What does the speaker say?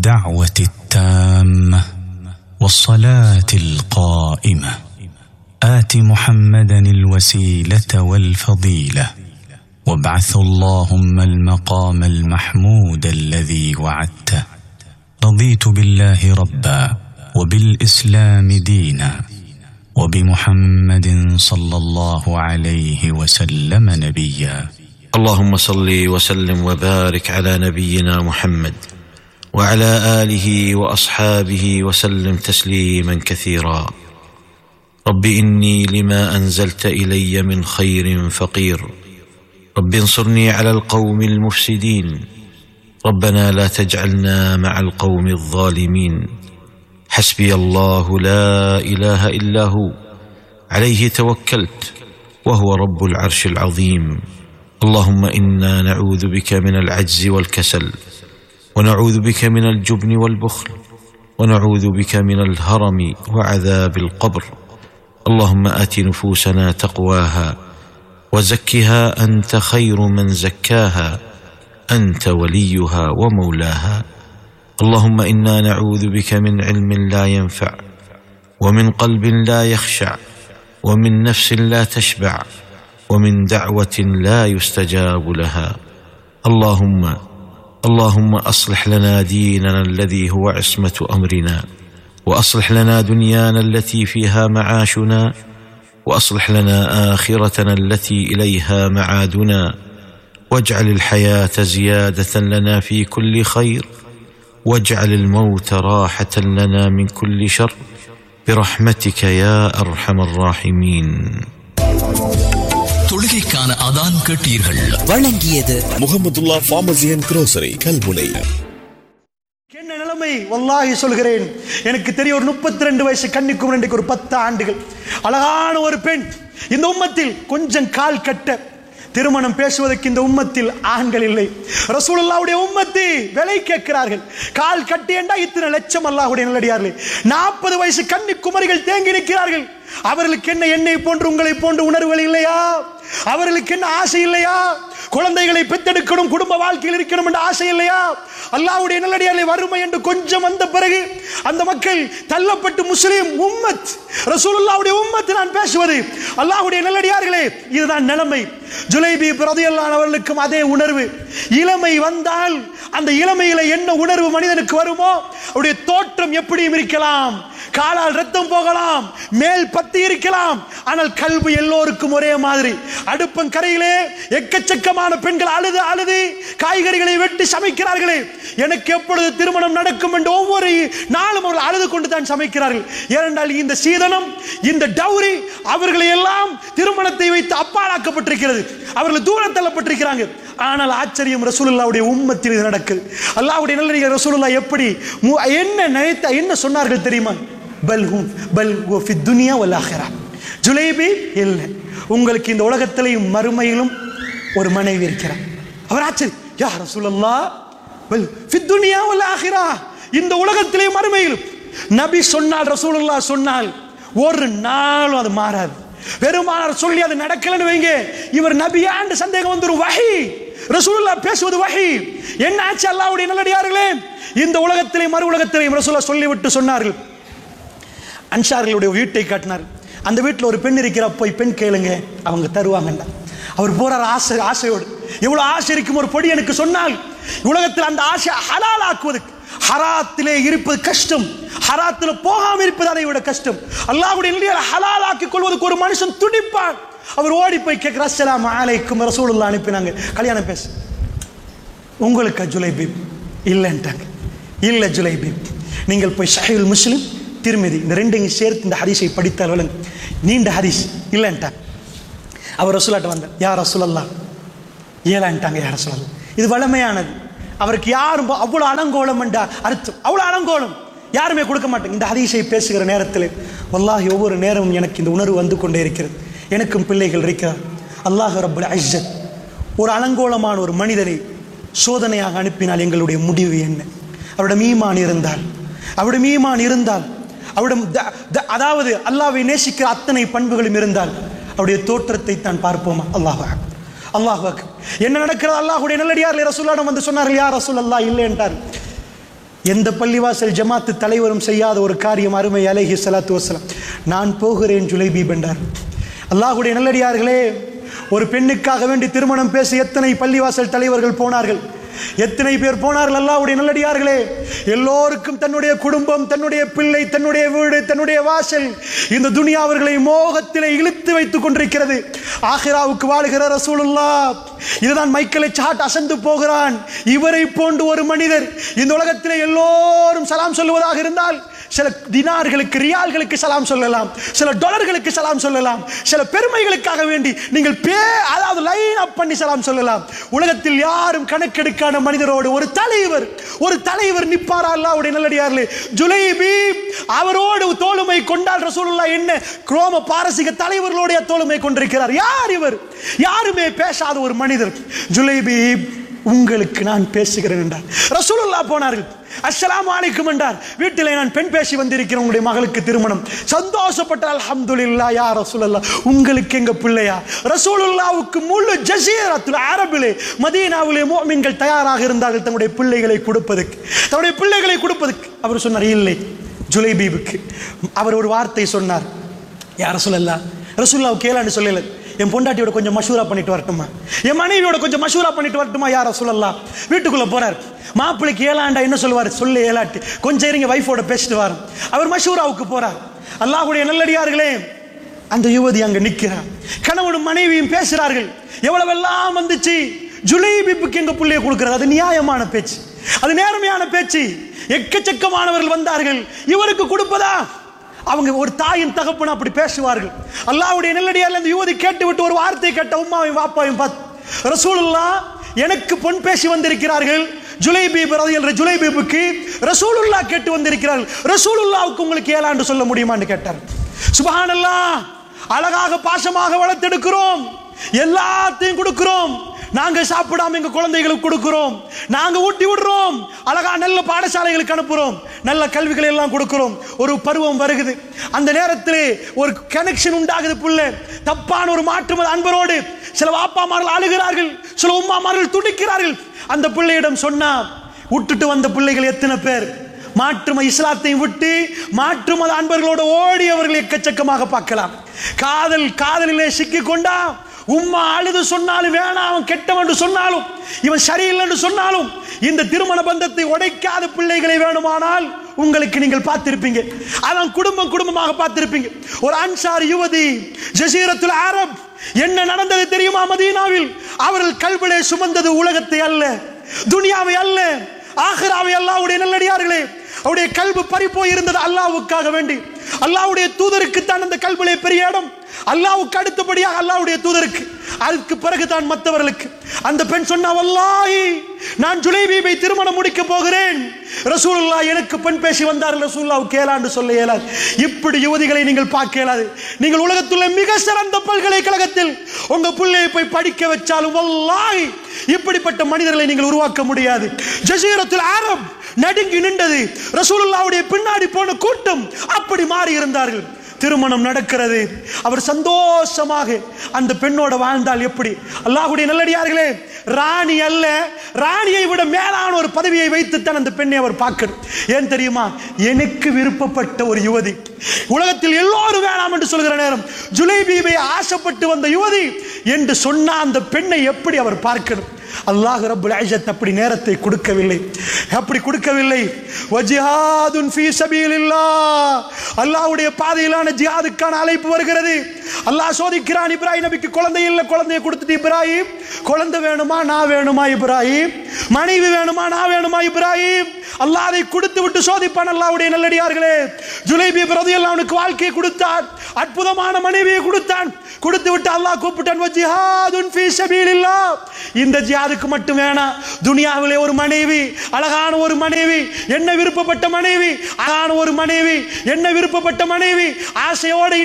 الدعوه التامه والصلاه القائمه ات محمدا الوسيله والفضيله وابعث اللهم المقام المحمود الذي وعدته رضيت بالله ربا وبالاسلام دينا وبمحمد صلى الله عليه وسلم نبيا اللهم صل وسلم وبارك على نبينا محمد وعلى اله واصحابه وسلم تسليما كثيرا رب اني لما انزلت الي من خير فقير رب انصرني على القوم المفسدين ربنا لا تجعلنا مع القوم الظالمين حسبي الله لا اله الا هو عليه توكلت وهو رب العرش العظيم اللهم انا نعوذ بك من العجز والكسل ونعوذ بك من الجبن والبخل ونعوذ بك من الهرم وعذاب القبر اللهم ات نفوسنا تقواها وزكها انت خير من زكاها انت وليها ومولاها اللهم انا نعوذ بك من علم لا ينفع ومن قلب لا يخشع ومن نفس لا تشبع ومن دعوه لا يستجاب لها اللهم اللهم اصلح لنا ديننا الذي هو عصمه امرنا واصلح لنا دنيانا التي فيها معاشنا واصلح لنا اخرتنا التي اليها معادنا واجعل الحياه زياده لنا في كل خير واجعل الموت راحه لنا من كل شر برحمتك يا ارحم الراحمين தொழுகைக்கான அதான் கேட்டீர்கள் வழங்கியது Mohamedullah pharmacy and grocery Kalmunai என்ன நிலைமை வல்லாஹி சொல்கிறேன் எனக்கு தெரிய ஒரு முப்பத்தி ரெண்டு வயசு கன்னிக்கும் இன்றைக்கு ஒரு பத்து ஆண்டுகள் அழகான ஒரு பெண் இந்த உம்மத்தில் கொஞ்சம் கால் கட்ட திருமணம் பேசுவதற்கு இந்த உம்மத்தில் ஆண்கள் இல்லை ரசூலுல்லாவுடைய உம்மத்தி விலை கேட்கிறார்கள் கால் கட்டி என்றா இத்தனை லட்சம் அல்லாஹுடைய நல்லடியார்கள் நாற்பது வயசு கன்னி குமரிகள் தேங்கி நிற்கிறார்கள் அவர்களுக்கு என்ன என்னை போன்று உங்களை போன்று உணர்வுகள் இல்லையா அவர்களுக்கு என்ன ஆசை இல்லையா குழந்தைகளை பெத்தெடுக்கணும் குடும்ப வாழ்க்கையில் இருக்கணும் என்ற ஆசை இல்லையா அல்லாவுடைய நல்லடியாரை வறுமை என்று கொஞ்சம் வந்த பிறகு அந்த மக்கள் தள்ளப்பட்டு முஸ்லீம் உம்மத் ரசூலுல்லாவுடைய உம்மத் நான் பேசுவது அல்லாஹ்வுடைய நல்லடியார்களே இதுதான் நிலைமை ஜுலைபி பிரதியல்லான் அவர்களுக்கும் அதே உணர்வு இளமை வந்தால் அந்த இளமையில என்ன உணர்வு மனிதனுக்கு வருமோ அவருடைய தோற்றம் எப்படியும் இருக்கலாம் காலால் ரத்தம் போகலாம் மேல் பத்தி இருக்கலாம் ஆனால் கல்வி எல்லோருக்கும் ஒரே மாதிரி அடுப்பங்கரையிலே எக்கச்சக்கமான பெண்கள் அழுது அழுது காய்கறிகளை வெட்டி சமைக்கிறார்களே எனக்கு எப்பொழுது திருமணம் நடக்கும் என்று ஒவ்வொரு நாளும் அவர்கள் அழுது கொண்டு தான் சமைக்கிறார்கள் ஏனென்றால் இந்த சீதனம் இந்த டௌரி அவர்களை எல்லாம் திருமணத்தை வைத்து அப்பாலாக்கப்பட்டிருக்கிறது அவர்கள் தூரம் தள்ளப்பட்டிருக்கிறாங்க ஆனால் ஆச்சரியம் ரசூலுல்லாவுடைய உம்மத்தில் இது நடக்குது அல்லாஹ்வுடைய நல்ல ரசூலுல்லா எப்படி மு- என்ன நினைத்த என்ன சொன்னார்கள் தெரியுமா பல் ஹும் பல் ஹுவ ஃபி துனியா வல் ஆஹிரா ஜுலைபி இல்லை உங்களுக்கு இந்த உலகத்திலையும் மறுமையிலும் ஒரு மனைவி இருக்கிறார் அவர் ஆச்சரியம் யா ரசூலல்லா பல் ஃபி துனியா வல் ஆஹிரா இந்த உலகத்திலேயும் மறுமையிலும் நபி சொன்னால் ரசூலுல்லா சொன்னால் ஒரு நாளும் அது மாறாது பெருமானார் சொல்லி அது நடக்கலன்னு வைங்க இவர் நபியாண்டு சந்தேகம் வந்துரும் வஹி ரசூலுல்லா பேசுவது வஹி என்ன ஆச்சு அல்லாஹ்வுடைய நல்லடியார்களே இந்த உலகத்திலே மறு உலகத்திலேயும் ரசூலுல்லா சொல்லிவிட்டு சொன்னார்கள் அன்சார்களுடைய வீட்டை காட்டினார் அந்த வீட்டில் ஒரு பெண் இருக்கிற போய் பெண் கேளுங்க அவங்க தருவாங்கண்டா அவர் போறார் ஆசை ஆசையோடு எவ்வளவு ஆசை இருக்கும் ஒரு பொடி எனக்கு சொன்னால் உலகத்தில் அந்த ஆசை ஹலால் ஆக்குவதற்கு ஹராத்திலே இருப்பது கஷ்டம் ஹராத்தில் போகாம இருப்பது அதை விட கஷ்டம் அல்லாஹ்வுடைய நிலையில் ஹலால் ஆக்கிக் கொள்வதற்கு ஒரு மனுஷன் துடிப்பான் அவர் ஓடி போய் கேட்கிற அஸ்ஸலாமு அலைக்கும் ரசூலுல்லாஹ் அனுப்பினாங்க கல்யாணம் பேசு உங்களுக்கு ஜுலைபீப் இல்லைன்ட்டாங்க இல்லை ஜுலைபீப் நீங்கள் போய் ஷஹீல் முஸ்லிம் திருமதி இந்த ரெண்டையும் சேர்த்து இந்த ஹதீஸை படித்தால் விளங்கு நீண்ட ஹதீஸ் இல்லைன்ட்டாங்க அவர் ரசூலாட்ட வந்தார் யார் ரசூலல்லா ஏழான்ட்டாங்க யார் ரசூலல்லா இது வளமையானது அவருக்கு யாரும் போ- அவ்வளோ அலங்கோலம் என்ற அர்த்தம் அவ்வளோ அலங்கோலம் யாருமே கொடுக்க மாட்டாங்க இந்த ஹதீஸை பேசுகிற நேரத்தில் வல்லாஹி ஒவ்வொரு நேரமும் எனக்கு இந்த உணர்வு வந்து கொண்டே இருக்கிறது எனக்கும் பிள்ளைகள் இருக்கிறார் அல்லாஹ் ரப்புல் அஜ்ஜத் ஒரு அலங்கோலமான ஒரு மனிதனை சோதனையாக அனுப்பினால் எங்களுடைய முடிவு என்ன அவரிடம் ஈமான் இருந்தால் அவரிடம் ஈமான் இருந்தால் அவரிடம் த- த- அதாவது அல்லாஹ்வை நேசிக்கிற அத்தனை பண்புகளும் இருந்தால் அவருடைய தோற்றத்தை தான் பார்ப்போமா அல்லாஹ் அல்லாஹ் என்ன நடக்கிறது அல்லாஹுடைய நல்லடியார் ரசூல்லாடம் வந்து சொன்னார்கள் யார் ரசூல் அல்லாஹ் இல்லை என்றார் எந்த பள்ளிவாசல் ஜமாத்து தலைவரும் செய்யாத ஒரு காரியம் அருமை அலைஹி ஸலாத்து வஸலாம் நான் போகிறேன் ஜுலைபீப் என்றார் அல்லாஹ்வுடைய நல்லடியார்களே ஒரு பெண்ணுக்காக வேண்டி திருமணம் பேசி எத்தனை பள்ளிவாசல் தலைவர்கள் போனார்கள் எத்தனை பேர் போனார்கள் அல்லாஹ்வுடைய நல்லடியார்களே எல்லோருக்கும் தன்னுடைய குடும்பம் தன்னுடைய பிள்ளை தன்னுடைய வீடு தன்னுடைய வாசல் இந்த துனியா அவர்களை மோகத்திலே இழுத்து வைத்துக் கொண்டிருக்கிறது ஆஹிராவுக்கு வாழுகிற ரசூலுல்லா இதுதான் மைக்கேலை சாட் அசந்து போகிறான் இவரை போன்று ஒரு மனிதர் இந்த உலகத்திலே எல்லோரும் சலாம் சொல்லுவதாக இருந்தால் சில தினார்களுக்கு ரியால்களுக்கு சலாம் சொல்லலாம் சில டாலர்களுக்கு சலாம் சொல்லலாம் சில பெருமைகளுக்காக வேண்டி நீங்கள் பே அதாவது லைன் அப் பண்ணி சலாம் சொல்லலாம் உலகத்தில் யாரும் கணக்கெடுக்கான மனிதரோடு ஒரு தலைவர் ஒரு தலைவர் நிப்பாரா அல்லாவுடைய நல்லடியார்களே ஜுலைபி அவரோடு தோளுமை கொண்டால் ரசூலுல்லா என்ன குரோம பாரசீக தலைவர்களுடைய தோளுமை கொண்டிருக்கிறார் யார் இவர் யாருமே பேசாத ஒரு மனிதர் ஜுலைபி உங்களுக்கு நான் பேசுகிறேன் என்றார் ரசூலுல்லா போனார்கள் அஸ்ஸலாமு அலைக்கும் என்றார் வீட்டிலே நான் பெண் பேசி வந்திருக்கிறேன் உங்களுடைய மகளுக்கு திருமணம் சந்தோஷப்பட்டால் அல்ஹம்துலில்லா யா ரசூலுல்லா உங்களுக்கு எங்க பிள்ளையா ரசூலுல்லாவுக்கு முழு ஜசீரத்துல் அரபிலே மதீனாவிலே முஃமின்கள் தயாராக இருந்தார்கள் தங்களுடைய பிள்ளைகளை கொடுப்பதற்கு தன்னுடைய பிள்ளைகளை கொடுப்பதற்கு அவர் சொன்னார் இல்லை ஜுலைபீபுக்கு அவர் ஒரு வார்த்தை சொன்னார் யார் ரசூலல்லா ரசூல்லாவுக்கு கேளான்னு சொல்லல என் பொண்டாட்டியோட கொஞ்சம் மஷூரா பண்ணிட்டு வரட்டுமா என் மனைவியோட கொஞ்சம் மஷூரா பண்ணிட்டு வரட்டுமா யார சொல்லலாம் வீட்டுக்குள்ள போறார் மாப்பிள்ளைக்கு ஏலாண்டா என்ன சொல்லுவார் சொல்லு ஏலாட்டு கொஞ்சம் இருங்க வைஃபோட பேசிட்டு வாரம் அவர் மஷூராவுக்கு போறார் அல்லாஹ்வுடைய நல்லடியார்களே அந்த யுவதி அங்க நிக்கிறார் கணவனும் மனைவியும் பேசுறார்கள் எவ்வளவெல்லாம் வந்துச்சு ஜுலைபிப்புக்கு எங்க பிள்ளைய கொடுக்கிறது அது நியாயமான பேச்சு அது நேர்மையான பேச்சு எக்கச்சக்கமானவர்கள் வந்தார்கள் இவருக்கு கொடுப்பதா அவங்க ஒரு தாயின் தகப்பன் அப்படி பேசுவார்கள் அல்லாஹ்வுடைய நெல்லடியால் அந்த யுவதி கேட்டு விட்டு ஒரு வார்த்தை கேட்ட உம்மாவையும் வாப்பாவையும் பார்த்து ரசூலுல்லா எனக்கு பொன் பேசி வந்திருக்கிறார்கள் ஜுலைபீப் ரதியல் ஜுலைபீபுக்கு ரசூலுல்லா கேட்டு வந்திருக்கிறார்கள் ரசூலுல்லாவுக்கு உங்களுக்கு ஏலாண்டு சொல்ல முடியுமான்னு கேட்டார் சுபஹானல்லாஹ் அழகாக பாசமாக வளர்த்தெடுக்கிறோம் எல்லாத்தையும் கொடுக்கிறோம் நாங்க சாப்பிடாம எங்க குழந்தைகளுக்கு கொடுக்கிறோம் நாங்க ஊட்டி விடுறோம் அழகா நல்ல பாடசாலைகளுக்கு அனுப்புறோம் நல்ல கல்விகளை எல்லாம் கொடுக்கிறோம் ஒரு பருவம் வருகுது அந்த நேரத்தில் ஒரு கனெக்ஷன் உண்டாகுது புள்ள தப்பான ஒரு மாற்று அன்பரோடு சில வாப்பாமார்கள் அழுகிறார்கள் சில உம்மாமார்கள் துடிக்கிறார்கள் அந்த பிள்ளையிடம் சொன்னா விட்டுட்டு வந்த பிள்ளைகள் எத்தனை பேர் மாற்றும இஸ்லாத்தையும் விட்டு மாற்று மத அன்பர்களோட ஓடியவர்கள் எக்கச்சக்கமாக பார்க்கலாம் காதல் காதலிலே சிக்கி கொண்டா உம்மா அழுது சொன்னாலும் வேணாம் அவன் கெட்டவன் என்று சொன்னாலும் இவன் சரியில்லை என்று சொன்னாலும் இந்த திருமண பந்தத்தை உடைக்காத பிள்ளைகளை வேணுமானால் உங்களுக்கு நீங்கள் பார்த்திருப்பீங்க அதான் குடும்பம் குடும்பமாக பார்த்திருப்பீங்க ஒரு அன்சார் யுவதி ஜசீரத்துல் அரப் என்ன நடந்தது தெரியுமா மதீனாவில் அவர்கள் கல்விலே சுமந்தது உலகத்தை அல்ல துனியாவை அல்ல ஆஹிராவை அல்லாவுடைய நல்லடியார்களே அவருடைய கல்வி பறி போய் இருந்தது அல்லாவுக்காக வேண்டி அல்லாவுடைய தூதருக்கு தான் அந்த கல்விலே பெரிய இடம் அல்லாவுக்கு அடுத்தபடியாக அல்லாவுடைய தூதருக்கு அதுக்கு பிறகு தான் மற்றவர்களுக்கு அந்த பெண் சொன்னா வல்லாஹி நான் ஜுலைபீபை திருமணம் முடிக்க போகிறேன் ரசூலுல்லா எனக்கு பெண் பேசி வந்தார் ரசூலுல்லாவுக்கு ஏலாண்டு சொல்ல இயலாது இப்படி யுவதிகளை நீங்கள் பார்க்க இயலாது நீங்கள் உலகத்துள்ள மிக சிறந்த பல்கலைக்கழகத்தில் உங்க பிள்ளையை போய் படிக்க வச்சாலும் வல்லாஹி இப்படிப்பட்ட மனிதர்களை நீங்கள் உருவாக்க முடியாது ஜசீரத்தில் அரப் நடுங்கி நின்றது ரசூலுல்லாவுடைய பின்னாடி போன கூட்டம் அப்படி மாறி இருந்தார்கள் திருமணம் நடக்கிறது அவர் சந்தோஷமாக அந்த பெண்ணோட வாழ்ந்தால் எப்படி அல்லாஹ்வுடைய நல்லடியார்களே ராணி அல்ல ராணியை விட மேலான ஒரு பதவியை வைத்துத்தான் அந்த பெண்ணை அவர் பார்க்கணும் ஏன் தெரியுமா எனக்கு விருப்பப்பட்ட ஒரு யுவதி உலகத்தில் எல்லோரும் வேணாம் என்று சொல்கிற நேரம் ஜுலைபீபை ஆசைப்பட்டு வந்த யுவதி என்று சொன்ன அந்த பெண்ணை எப்படி அவர் பார்க்கணும் அல்லாஹ் ரப்புல் ஐஸத் அப்படி நேரத்தை கொடுக்கவில்லை அப்படி கொடுக்கவில்லை வஜிஹாதுன் ஃபீ சபீலில்லாஹ் அல்லாஹ்வுடைய பாதையிலான ஜிஹாதுக்கான அழைப்பு வருகிறது அல்லாஹ் சோதிக்கிறான் இப்ராஹிம் நபிக்கு குழந்தை இல்லை குழந்தையை கொடுத்துட்டு இப்ராஹிம் குழந்தை வேணுமா நான் வேணுமா இப்ராஹிம் மனைவி வேணுமா நான் வேணுமா இப்ராஹிம் அல்லாஹ் அதை கொடுத்து விட்டு சோதிப்பான் அல்லாஹ்வுடைய நல்லடியார்களே ஜுலைபி ரதியல்லாஹு அவனுக்கு வாழ்க்கையை கொடுத்தான் அற்புதமான மனைவியை கொடுத்தான் கொடுத்து விட்டு அல்லாஹ் கூப்பிட்டான் ஜிஹாதுன் ஃபீ சபீலில்லாஹ் இந்த ஜிஹாதுக்கு மட்டும் வேணாம் துனியாவிலே ஒரு மனைவி அழகான ஒரு மனைவி என்ன விருப்பப்பட்ட மனைவி அழகான ஒரு மனைவி என்ன விருப்பப்பட்ட மனைவி ஆசையோடு